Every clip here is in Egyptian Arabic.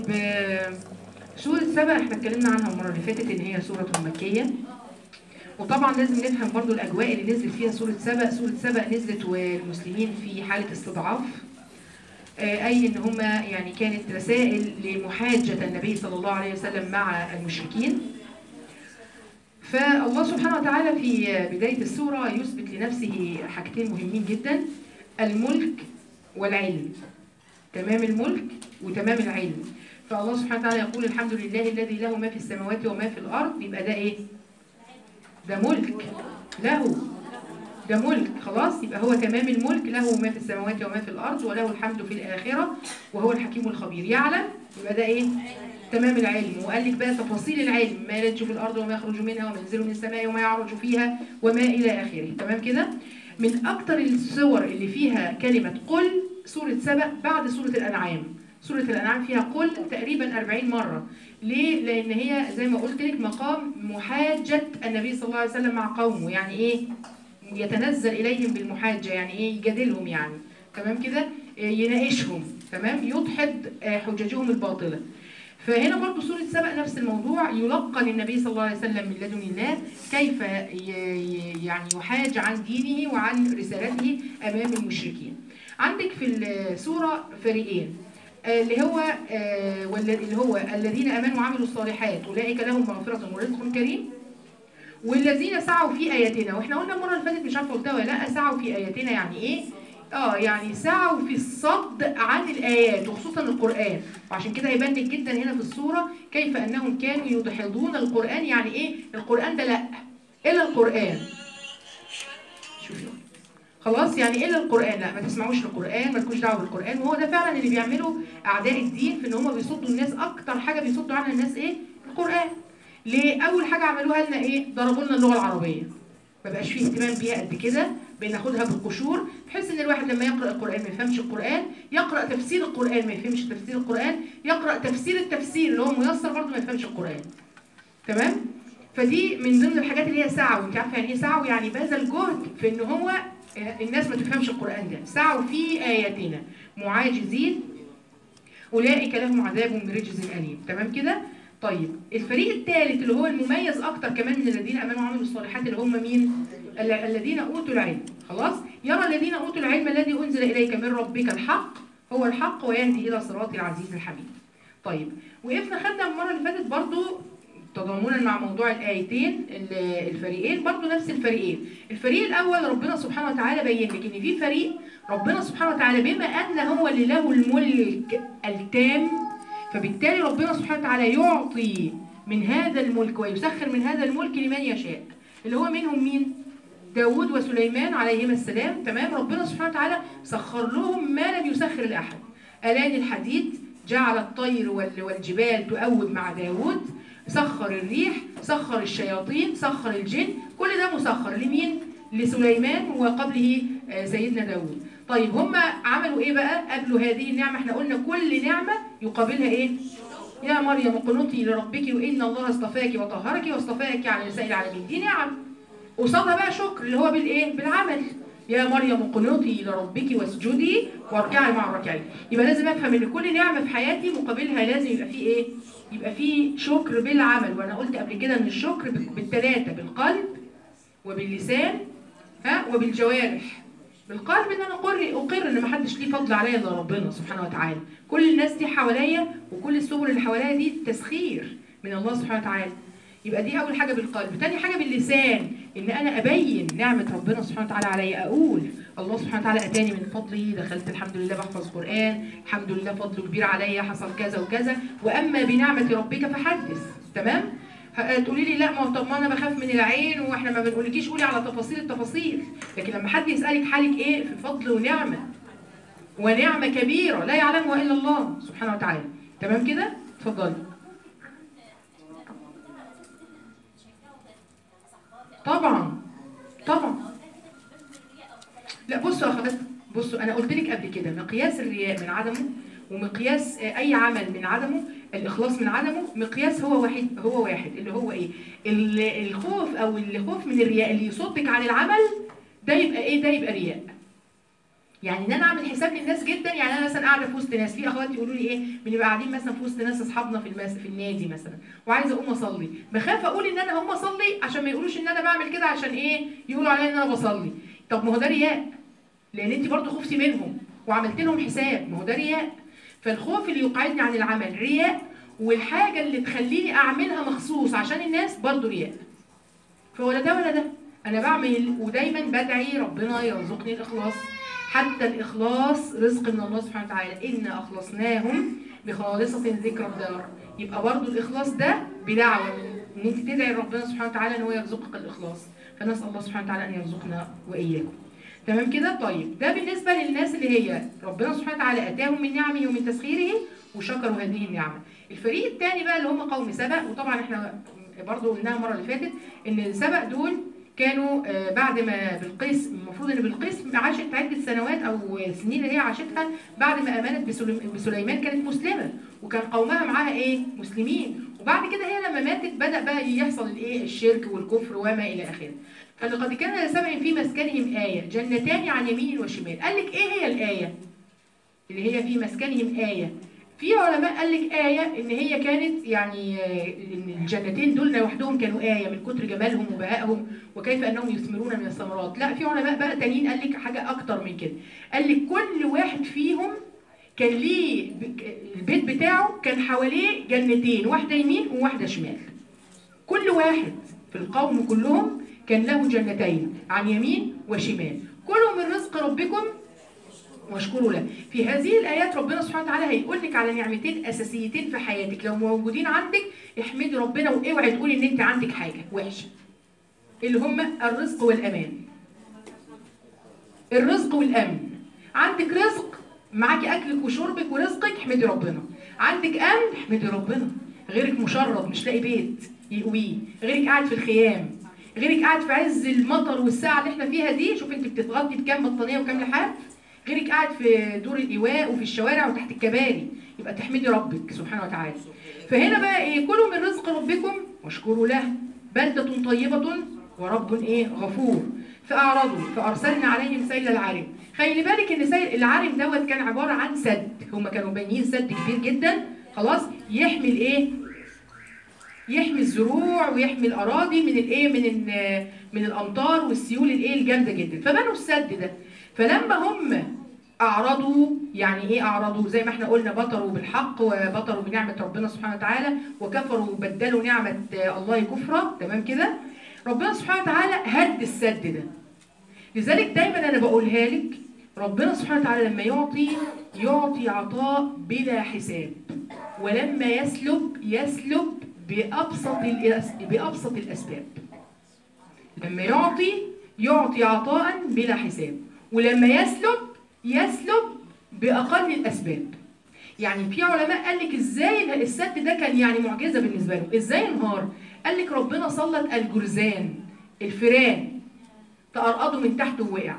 آه، سورة سبأ احنا اتكلمنا عنها المرة اللي فاتت ان هي سورة مكية وطبعا لازم نفهم برضو الاجواء اللي نزلت فيها سورة سبأ سورة سبأ نزلت والمسلمين في حالة استضعاف آه، اي ان هم يعني كانت رسائل لمحاجة النبي صلى الله عليه وسلم مع المشركين فالله سبحانه وتعالى في بداية السورة يثبت لنفسه حاجتين مهمين جدا الملك والعلم تمام الملك وتمام العلم فالله سبحانه وتعالى يقول الحمد لله الذي له ما في السماوات وما في الأرض يبقى ده إيه؟ ده ملك له ده ملك خلاص يبقى هو تمام الملك له ما في السماوات وما في الأرض وله الحمد في الآخرة وهو الحكيم الخبير يعلم يبقى ده إيه؟ تمام العلم وقال لك بقى تفاصيل العلم ما يلج في الأرض وما يخرج منها وما ينزل من السماء وما يعرج فيها وما إلى آخره تمام كده؟ من أكتر السور اللي فيها كلمة قل سورة سبأ بعد سورة الأنعام سورة الأنعام فيها قل تقريبا 40 مرة ليه؟ لأن هي زي ما قلت لك مقام محاجة النبي صلى الله عليه وسلم مع قومه يعني إيه؟ يتنزل إليهم بالمحاجة يعني إيه؟ يجادلهم يعني تمام كده؟ إيه، يناقشهم تمام؟ يدحض آه، حججهم الباطلة فهنا برضو سورة سبأ نفس الموضوع يلقن النبي صلى الله عليه وسلم من لدن الله كيف ي- ي- يعني يحاج عن دينه وعن رسالته أمام المشركين عندك في السورة فريقين آه، اللي هو آه، والذي- اللي هو الذين امنوا وعملوا الصالحات اولئك لهم مغفره ورزق كريم والذين سعوا في اياتنا واحنا قلنا المره اللي فاتت مش عارفه قلتها ولا لا سعوا في اياتنا يعني ايه اه يعني سعوا في الصد عن الايات وخصوصا القران وعشان كده هيبان لك جدا هنا في السوره كيف انهم كانوا يدحضون القران يعني ايه القران ده لا الا القران شوفي خلاص يعني ايه القران لا ما تسمعوش القران ما تكونش دعوه بالقران وهو ده فعلا اللي بيعمله اعداء الدين في ان هم بيصدوا الناس اكتر حاجه بيصدوا عنها الناس ايه القران ليه اول حاجه عملوها لنا ايه ضربوا لنا اللغه العربيه ما بقاش فيه اهتمام بيها قد كده بناخدها بالقشور بحيث ان الواحد لما يقرا القران ما يفهمش القران يقرا تفسير القران ما يفهمش تفسير القران يقرا تفسير التفسير اللي هو ميسر برضه ما يفهمش القران تمام فدي من ضمن الحاجات اللي هي سعوا انت عارفه يعني ايه سعوا يعني بذل جهد في ان هو آه، الناس ما تفهمش القران ده سعوا في اياتنا معاجزين اولئك لهم عذاب من رجز اليم تمام كده طيب الفريق الثالث اللي هو المميز اكتر كمان من الذين امنوا وعملوا الصالحات اللي هم مين ال- الذين اوتوا العلم خلاص يرى الذين اوتوا العلم الذي انزل اليك من ربك الحق هو الحق ويهدي الى صراط العزيز الحميد طيب وقفنا خدنا المره اللي فاتت برضو تضامنا مع موضوع الايتين ال- الفريقين برضو نفس الفريقين الفريق الاول ربنا سبحانه وتعالى بين لك ان في فريق ربنا سبحانه وتعالى بما ان هو اللي له الملك التام فبالتالي ربنا سبحانه وتعالى يعطي من هذا الملك ويسخر من هذا الملك لمن يشاء اللي هو منهم مين داود وسليمان عليهما السلام تمام ربنا سبحانه وتعالى سخر لهم ما لم يسخر لأحد آلان الحديد جعل الطير وال- والجبال تؤوب مع داود سخر الريح سخر الشياطين سخر الجن كل ده مسخر لمين لسليمان وقبله آه، سيدنا داود طيب هم عملوا ايه بقى قبلوا هذه النعمه احنا قلنا كل نعمه يقابلها ايه يا مريم اقنطي لربك وان الله اصطفاك وطهرك واصطفاك على نساء العالمين دي نعم قصادها بقى شكر اللي هو بالايه بالعمل يا مريم اقنطي لربك واسجدي واركعي مع الراكعين يبقى لازم افهم ان كل نعمه في حياتي مقابلها لازم يبقى فيه ايه يبقى فيه شكر بالعمل وانا قلت قبل كده ان الشكر بال- بالثلاثه بالقلب وباللسان ها وبالجوارح بالقلب ان انا اقر اقر ان ما حدش ليه فضل عليا الا ربنا سبحانه وتعالى كل الناس دي حواليا وكل السبل اللي حواليا دي تسخير من الله سبحانه وتعالى يبقى دي اول حاجه بالقلب تاني حاجه باللسان ان انا ابين نعمه ربنا سبحانه وتعالى عليا اقول الله سبحانه وتعالى اتاني من فضله دخلت الحمد لله بحفظ قران الحمد لله فضله كبير عليا حصل كذا وكذا واما بنعمه ربك فحدث تمام ه- تقولي لي لا ما هو طب ما انا بخاف من العين واحنا ما بنقولكيش قولي على تفاصيل التفاصيل لكن لما حد يسالك حالك ايه في فضل ونعمه ونعمه كبيره لا يعلمها الا الله سبحانه وتعالى تمام كده اتفضلي طبعا طبعا لا بصوا يا اخوات بصوا انا قلت لك قبل كده مقياس الرياء من عدمه ومقياس آه، اي عمل من عدمه الاخلاص من عدمه مقياس هو واحد هو واحد اللي هو ايه ال- الخوف او الخوف من الرياء اللي يصدك عن العمل ده يبقى ايه ده يبقى رياء يعني ان انا اعمل حساب للناس جدا يعني انا مثلا قاعده في وسط ناس في اخواتي يقولوا لي ايه بنبقى قاعدين مثلا في وسط ناس اصحابنا في المس في النادي مثلا وعايزه اقوم اصلي بخاف اقول ان انا هقوم اصلي عشان ما يقولوش ان انا بعمل كده عشان ايه يقولوا عليا ان انا بصلي طب ما هو ده رياء لان انت برضو خفتي منهم وعملت لهم حساب ما هو ده رياء فالخوف اللي يقعدني عن العمل رياء والحاجه اللي تخليني اعملها مخصوص عشان الناس برضو رياء فولا ده ولا ده انا بعمل ودايما بدعي ربنا يرزقني الاخلاص حتى الاخلاص رزق من الله سبحانه وتعالى ان اخلصناهم بخالصه ذكر الدار يبقى برضو الاخلاص ده بدعوه ان انت تدعي ربنا سبحانه وتعالى ان هو يرزقك الاخلاص فنسال الله سبحانه وتعالى ان يرزقنا واياكم تمام كده طيب ده بالنسبه للناس اللي هي ربنا سبحانه وتعالى اتاهم من نعمه ومن تسخيره وشكروا هذه النعمه الفريق الثاني بقى اللي هم قوم سبأ وطبعا احنا برضو قلناها المره اللي فاتت ان سبأ دول كانوا آه، بعد ما بلقيس المفروض ان بلقيس عاشت عده سنوات او سنين اللي هي عاشتها بعد ما امنت بسليم- بسليمان كانت مسلمه وكان قومها معاها ايه مسلمين وبعد كده هي لما ماتت بدا بقى يحصل الايه الشرك والكفر وما الى اخره فلقد كان لسبع في مسكنهم آية جنتان عن يمين وشمال قال لك إيه هي الآية اللي هي في مسكنهم آية في علماء قال لك آية إن هي كانت يعني آه، إن الجنتين دول لوحدهم كانوا آية من كتر جمالهم وبهائهم وكيف أنهم يثمرون من الثمرات لا في علماء بقى تانيين قال لك حاجة أكتر من كده قال لك كل واحد فيهم كان ليه ب- البيت بتاعه كان حواليه جنتين واحدة يمين وواحدة شمال كل واحد في القوم كلهم كان له جنتين عن يمين وشمال كلوا من رزق ربكم واشكروا له في هذه الايات ربنا سبحانه وتعالى هيقول لك على نعمتين اساسيتين في حياتك لو موجودين عندك احمدي ربنا واوعي تقولي ان انت عندك حاجه وحشه اللي هم الرزق والامان الرزق والامن عندك رزق معاكي اكلك وشربك ورزقك احمدي ربنا عندك امن احمدي ربنا غيرك مشرد مش لاقي بيت يقويه غيرك قاعد في الخيام غيرك قاعد في عز المطر والساعه اللي احنا فيها دي شوف انت بتتغطي بكام بطانيه وكام لحاف غيرك قاعد في دور الايواء وفي الشوارع وتحت الكباري يبقى تحمدي ربك سبحانه وتعالى فهنا بقى ايه كلوا من رزق ربكم واشكروا له بلدة طيبة ورب ايه غفور فأعرضوا فأرسلنا عليهم سيل العارم خلي بالك ان سيل العارم دوت كان عبارة عن سد هما كانوا بانيين سد كبير جدا خلاص يحمل ايه يحمي الزروع ويحمي الاراضي من الايه من ال- من الامطار والسيول الايه الجامده جدا فبنوا السد ده فلما هم اعرضوا يعني ايه اعرضوا زي ما احنا قلنا بطروا بالحق وبطروا بنعمه ربنا سبحانه وتعالى وكفروا وبدلوا نعمه آه، الله كفرا تمام كده ربنا سبحانه وتعالى هد السد ده لذلك دايما انا بقولها لك ربنا سبحانه وتعالى لما يعطي يعطي عطاء بلا حساب ولما يسلب يسلب بأبسط الأس- بأبسط الأسباب لما يعطي يعطي عطاء بلا حساب ولما يسلب يسلب بأقل الأسباب يعني في علماء قال لك ازاي السد ده كان يعني معجزه بالنسبه له ازاي انهار قال لك ربنا سلط الجرذان الفيران تقرقضه من تحت ووقع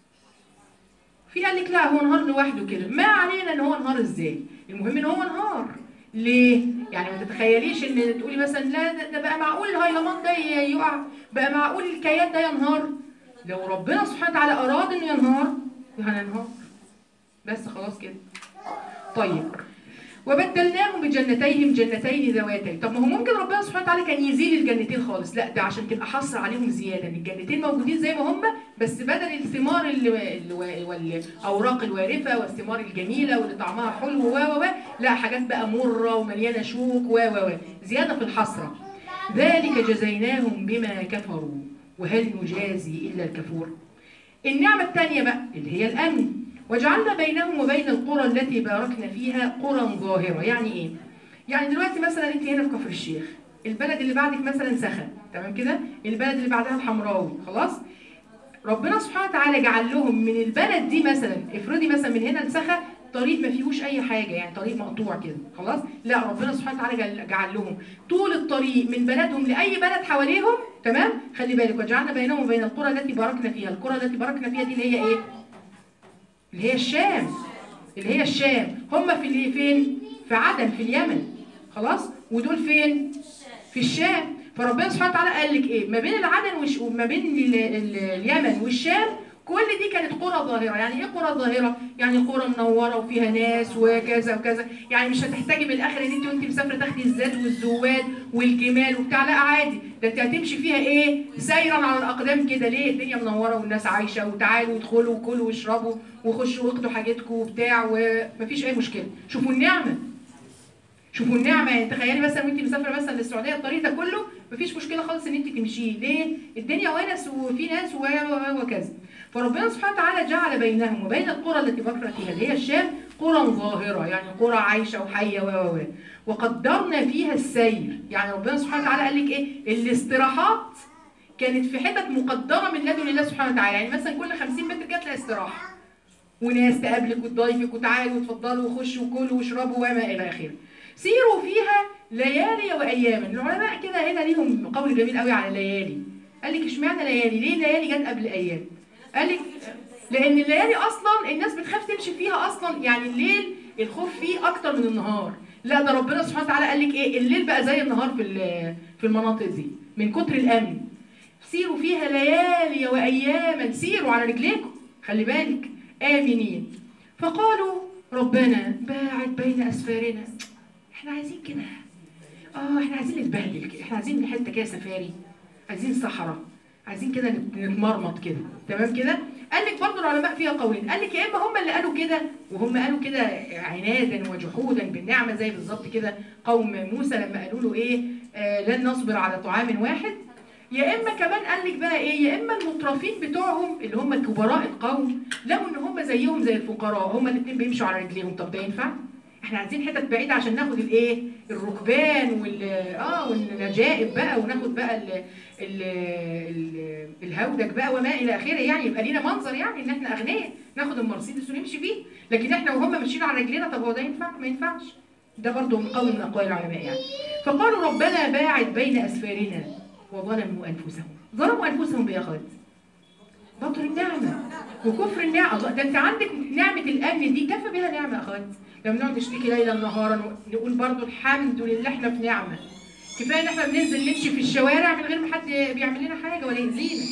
في قال لك لا هو انهار لوحده كده ما علينا ان هو انهار ازاي المهم ان هو انهار ليه يعني ما تتخيليش ان تقولي مثلا لا ده- ده بقى معقول الهيلمان ده ي- يقع بقى معقول الكيان ده ينهار لو ربنا سبحانه وتعالى اراد انه ينهار هننهار بس خلاص كده طيب وبدلناهم بجنتيهم جنتين ذواتين طب ما هو ممكن ربنا سبحانه وتعالى كان يزيل الجنتين خالص لا ده عشان تبقى حصر عليهم زياده ان الجنتين موجودين زي ما هم بس بدل الثمار اللي اللي- والاوراق الوارفه والثمار الجميله واللي طعمها حلو و و و لا حاجات بقى مره ومليانه شوك و و و زياده في الحسره ذلك جزيناهم بما كفروا وهل نجازي الا الكفور النعمة الثانية بقى اللي هي الأمن وجعلنا بينهم وبين القرى التي باركنا فيها قرى ظاهرة يعني إيه؟ يعني دلوقتي مثلا أنت هنا في كفر الشيخ البلد اللي بعدك مثلا سخا تمام كده؟ البلد اللي بعدها الحمراوي خلاص؟ ربنا سبحانه وتعالى جعل لهم من البلد دي مثلا افرضي مثلا من هنا لسخا طريق ما فيهوش اي حاجه يعني طريق مقطوع كده خلاص لا ربنا سبحانه وتعالى جعل- جعل لهم طول الطريق من بلدهم لاي بلد حواليهم تمام خلي بالك وجعلنا بينهم وبين القرى التي باركنا فيها القرى التي باركنا فيها دي اللي هي ايه اللي هي الشام اللي هي الشام هم في اللي فين في عدن في اليمن خلاص ودول فين في الشام فربنا سبحانه وتعالى قال لك ايه ما بين العدن وش وما بين ال- ال- اليمن والشام كل دي كانت قرى ظاهره يعني ايه قرى ظاهره يعني قرى منوره وفيها ناس وكذا وكذا يعني مش هتحتاجي من الاخر ان انت وانت مسافره تاخدي الزاد والزواد والجمال وبتاع لا عادي ده انت هتمشي فيها ايه سيرا على الاقدام كده ليه الدنيا منوره والناس عايشه وتعالوا ادخلوا وكلوا واشربوا وخشوا واخدوا حاجتكم وبتاع ومفيش اي مشكله شوفوا النعمه شوفوا النعمه يعني تخيلي مثلا وانت مسافره مثلا للسعوديه الطريق ده كله مفيش مشكله خالص ان انت تمشيه ليه الدنيا ونس وفي ناس و- و- وكذا فربنا سبحانه وتعالى جعل بينهم وبين القرى التي بكرت فيها اللي هي الشام قرى ظاهره يعني قرى عايشه وحيه و و و وقدرنا فيها السير يعني ربنا سبحانه وتعالى قال لك ايه الاستراحات كانت في حتت مقدره من لدن الله سبحانه وتعالى يعني مثلا كل 50 متر كده تلاقي استراحه وناس تقابلك وتضيفك وتعالوا وتفضلوا وخشوا وكلوا واشربوا وما الى اخره سيروا فيها ليالي واياما العلماء كده هنا ليهم قول جميل قوي على الليالي قال لك اشمعنى ليالي ليه الليالي جت قبل ايام قال لك لان الليالي اصلا الناس بتخاف تمشي فيها اصلا يعني الليل الخوف فيه اكتر من النهار لا ده ربنا سبحانه وتعالى قال لك ايه الليل بقى زي النهار في ال- في المناطق دي من كتر الامن سيروا فيها ليالي واياما سيروا على رجليكم خلي بالك امنين فقالوا ربنا باعد بين اسفارنا احنا عايزين كده اه احنا عايزين نتبهدل كده احنا عايزين حته كده سفاري عايزين صحراء عايزين كده نت- نتمرمط كده تمام كده قال لك برضه العلماء فيها قولين قال لك يا اما هم اللي قالوا كده وهم قالوا كده عنادا وجحودا بالنعمه زي بالظبط كده قوم موسى لما قالوا له ايه آه لن نصبر على طعام واحد يا اما كمان قال لك بقى ايه يا اما المترفين بتوعهم اللي هم كبراء القوم لقوا ان هم زيهم زي الفقراء هم الاثنين بيمشوا على رجليهم طب ده ينفع احنا عايزين حتت بعيده عشان ناخد الايه الركبان وال اه والنجائب بقى وناخد بقى ال ال ال الهودج بقى وما الى اخره يعني يبقى لينا منظر يعني ان احنا اغنياء ناخد المرسيدس ونمشي فيه لكن احنا وهم ماشيين على رجلينا طب هو ده ينفع ما ينفعش ده برضه من قول من اقوال العلماء يعني فقالوا ربنا باعد بين اسفارنا وظلموا انفسهم ظلموا انفسهم بايه يا خالد بطر النعمه وكفر النعمه الله ده انت عندك نعمه الامن دي كفى بها نعمه يا خالد لما نقعد نشتكي ليلا نهارا نقول برضو الحمد لله احنا في نعمه كفايه ان احنا بننزل نمشي في الشوارع من غير ما حد بيعمل لنا حاجه ولا يأذينا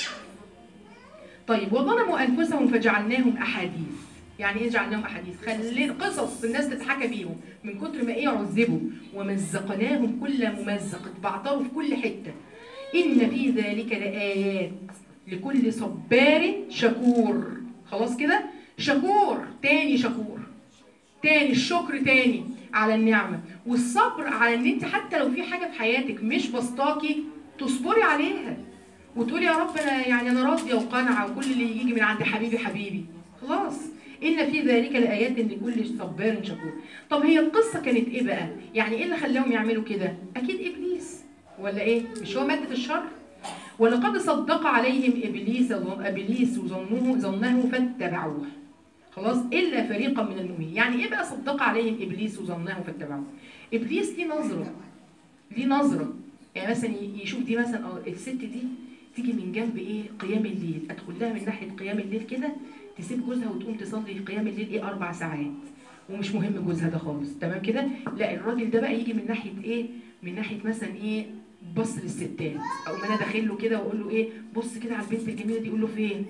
طيب وظلموا انفسهم فجعلناهم احاديث يعني ايه جعلناهم احاديث خلينا قصص الناس تتحكى بيهم من كتر ما ايه عذبوا ومزقناهم كل ممزق اتبعتروا في كل حته ان في ذلك لايات لكل صبار شكور خلاص كده شكور تاني شكور تاني الشكر تاني على النعمة والصبر على ان انت حتى لو في حاجة في حياتك مش بسطاكي تصبري عليها وتقولي يا رب انا يعني انا راضية وقانعة وكل اللي يجي من عند حبيبي حبيبي خلاص ان في ذلك لآيات لكل صبار شكور طب هي القصة كانت ايه بقى يعني ايه اللي خلاهم يعملوا كده اكيد ابليس ولا ايه مش هو مادة الشر ولقد صدق عليهم ابليس ابليس ظنه ظنه فاتبعوه خلاص الا فريقا من المؤمنين يعني ايه بقى صدق عليهم ابليس وظنه فاتبعوه ابليس ليه نظره ليه نظره يعني مثلا يشوف دي مثلا اه الست دي تيجي من جنب ايه قيام الليل ادخل لها من ناحيه قيام الليل كده تسيب جوزها وتقوم تصلي قيام الليل ايه اربع ساعات ومش مهم جوزها ده خالص تمام كده لا الراجل ده بقى يجي من ناحيه ايه من ناحيه مثلا ايه بص للستات او ما انا داخل له كده واقول له ايه بص كده على البنت الجميله دي يقول له فين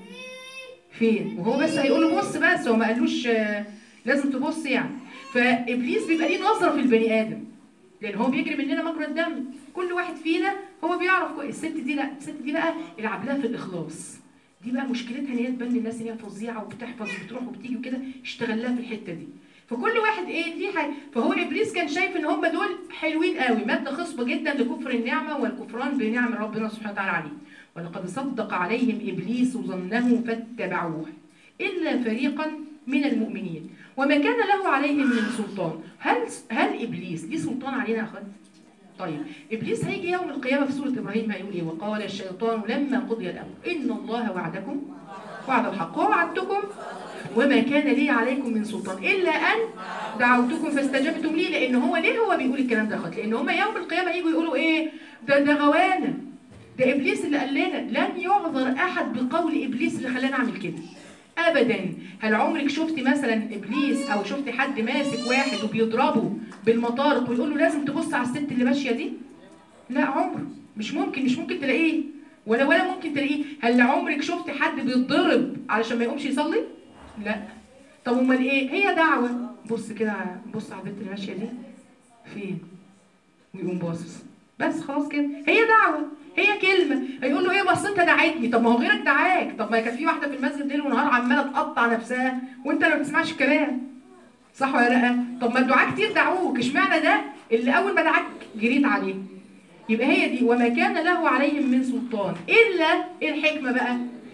فين وهو بس هيقول له بص بس هو ما قالوش آه، لازم تبص يعني فابليس بيبقى ليه نظره في البني ادم لان هو بيجري مننا مجرى الدم كل واحد فينا هو بيعرف كويس الست دي لا الست دي بقى العب لها في الاخلاص دي بقى مشكلتها ان هي تبان للناس ان هي فظيعه وبتحفظ وبتروح وبتيجي وكده اشتغل لها في الحته دي فكل واحد ايه ليه حاجه فهو ابليس كان شايف ان هم دول حلوين قوي ماده خصبه جدا لكفر النعمه والكفران بنعم ربنا سبحانه وتعالى عليه ولقد صدق عليهم ابليس ظنه فاتبعوه الا فريقا من المؤمنين وما كان له عليهم من سلطان هل هل ابليس ليه سلطان علينا يا اخوات طيب ابليس هيجي يوم القيامه في سوره ابراهيم هيقول ايه وقال الشيطان لما قضي الامر ان الله وعدكم وعد الحق ووعدتكم وما كان لي عليكم من سلطان الا ان دعوتكم فاستجبتم لي لان هو ليه هو بيقول الكلام ده يا اخوات لان هم يوم القيامه يجوا يقولوا ايه ده ده غوانا ده ابليس اللي قال لنا لن يعذر احد بقول ابليس اللي خلانا اعمل كده ابدا هل عمرك شفتي مثلا ابليس او شفتي حد ماسك واحد وبيضربه بالمطارق ويقول له لازم تبص على الست اللي ماشيه دي لا عمر مش ممكن مش ممكن تلاقيه ولا ولا ممكن تلاقيه هل عمرك شفت حد بيتضرب علشان ما يقومش يصلي لا طب امال ايه هي دعوه بص كده بص على البنت اللي ماشيه دي فين ويقوم باصص بس خلاص كده هي دعوه هي كلمه هيقول له ايه بس انت دعيتني طب ما هو غيرك دعاك طب ما كان في واحده في المسجد ليل ونهار عماله تقطع نفسها وانت اللي ما بتسمعش الكلام صح ولا لا طب ما الدعاء كتير دعوك اشمعنى ده اللي اول ما دعاك جريت عليه يبقى هي دي وما كان له عليهم من سلطان الا ايه الحكمه بقى